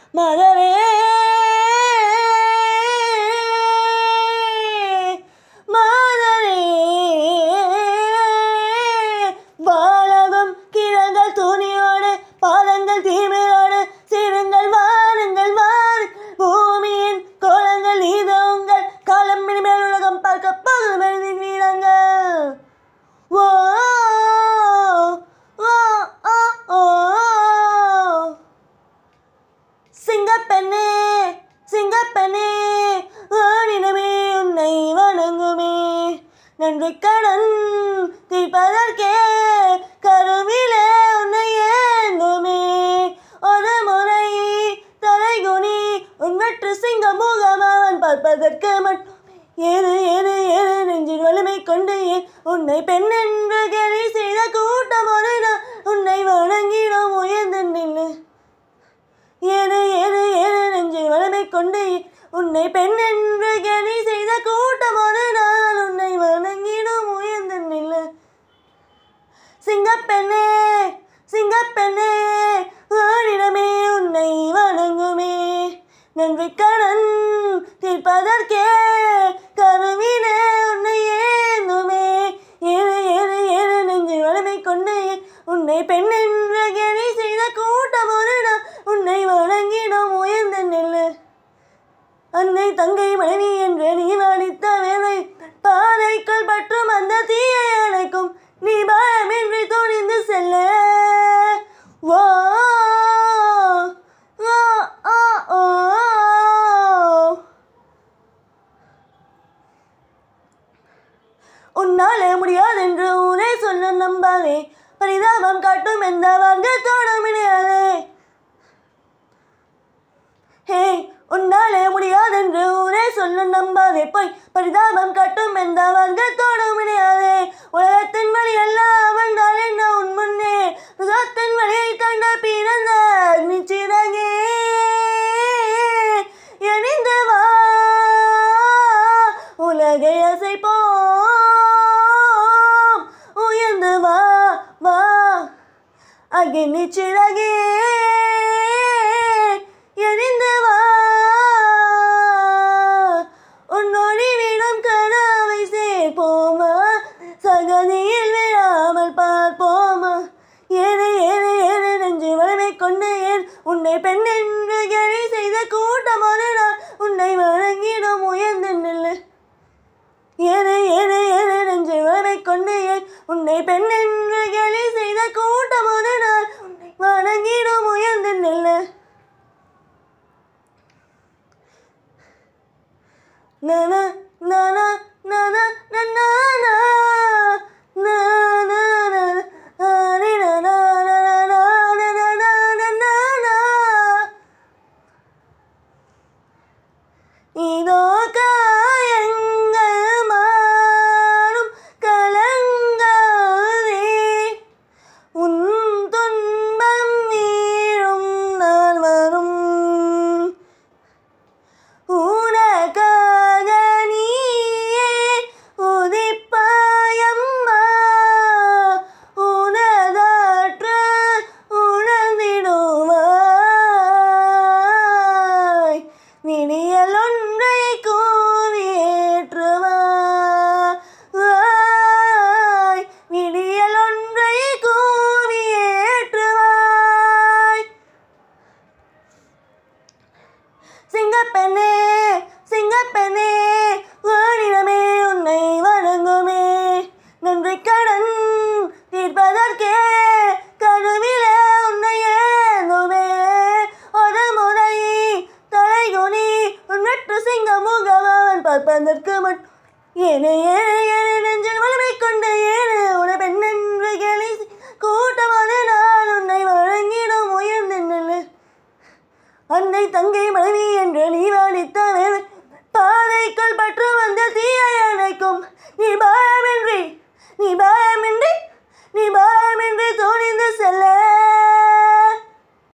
மலரே மலரே வாழகம் கிழங்கள் துணியோடு பாதங்கள் தீமையோடு சிறுங்கள் வாருங்கள் வாரு பூமியின் கோலங்கள் இது உங்கள் காலம் இனிமேல் உலகம் பார்க்க போகும் மனிதன் வீரங்கள் ஓ ஓ ஓ ஓ சிங்கப்பெண்ணே சிங்கப்பெண்ணே ஆனினமே உன்னை வணங்குமே நன்றி கடன் தீர்ப்பதற்கே கருவிலே உன்னை ஏந்துமே ஒரு முறை தலைகுனி உன் வெற்று சிங்க முகம் அவன் பார்ப்பதற்கு மட்டும் ஏறு ஏறு ஏறு நெஞ்சில் வலிமை கொண்டு ஏன் உன்னை பெண் என்று கேலி செய்த கூட்டம் ஒரு நாள் உன்னை வணங்கிடும் உயர்ந்து நில்லு ஏறு ஏறு ஏறு நெஞ்சில் வலிமை கொண்டு உன்னை பெண் என்று கேலி செய்த கூட்டம் ஒரு நாள் உன்னை வணங்கிடும் உயர்ந்து நில்லு சிங்கப்பெண்ணே சிங்கப்பெண்ணே ஆனிடமே உன்னை வணங்குமே நன்றி கடன் தீர்ப்பதற்கே கருவிலே உன்னை ஏந்துமே ஏறு ஏறு ஏறு நெஞ்சில் வலிமை கொண்டு உன்னை பெண் என்று கேலி செய்த கூட்டம் ஒரு நாள் உன்னை வணங்கிடும் உயர்ந்த நெல்லு அன்னை தங்கை மனைவி என்று நீ வாடித்த வேலை பாதைக்குள் பற்றும் அந்த தீயை அணைக்கும் நீ பயமின்றி துணிந்து செல்ல ஓ ஓ, ஓ, ஓ. உன்னாலே முடியாதென்று ஊரே சொல்ல நம்பாதே பரிதாபம் காட்டும் எந்த வர்க்கத்தோடும் இணையாதே ஹே உன்னாலே முடியாதென்று ஊரே சொல்ல நம்பாதே போய் பரிதாபம் காட்டும் எந்த வர்க்கத்தோடும் இணையாதே உலகத்தின் வழி எல்லாம் வந்தால் என்ன உன் முன்னே உலகத்தின் வழியை கண்ட பிறந்த நிச்சிறகே எணிந்து வா உலகை அசைப்போம் உயர்ந்து வா வா அகினி சிறகே எரிந்து வா உன்னொழி வீடும் கனவை சேர்ப்போமா சகதியில் விழாமல் பார்ப்போமா ஏறு ஏறு ஏறு நெஞ்சு வலிமை கொண்டு ஏன் உன்னை பெண் என்று கேலி செய்த கூட்டம் ஒரு நாள் உன்னை வணங்கிடும் உயர்ந்து நில்லு ஏறு ஏறு ஏறு நெஞ்சு வலிமை கொண்டு ஏன் உன்னை பெண் என்று கேலி செய்த கூட்டம் ஒரு நாள் உன்னை வணங்கிடும் உயர்ந்து நில்லு நன நன நன நன இதோ காயங்கள் மாறும் கலங்காதே உன் துன்பம் வீழும் நாள் வரும் உனக்காக நீயே உதிப்பாயம்மா உனதாற்ற உணர்ந்திடுவாய் விடியல் ஒன்றை கூவியேற்றுவாய் விடியல் ஒன்றை கூவியேற்றுவாய் சிங்கப்பெண்ணே சிங்கப்பெண்ணே வானிடமே உன்னை வணங்குமே நன்றி கடன் தீர்ப்பதற்கே கருவிலே உன்னை ஏந்துமே ஒரு முறை தலைகுனி உன் வெற்று சிங்க முகவான் பார்ப்பதற்கு மட்டும் ஏனு ஏனு ஏனு நெஞ்சில் வலிமை கொண்டு ஏனு உன பெண்ணென்று கேலி கூட்டமான நான் உன்னை வழங்கிடும் உயர்ந்த நில்லு அன்னை தங்கை மனைவி என்று நீ வாடி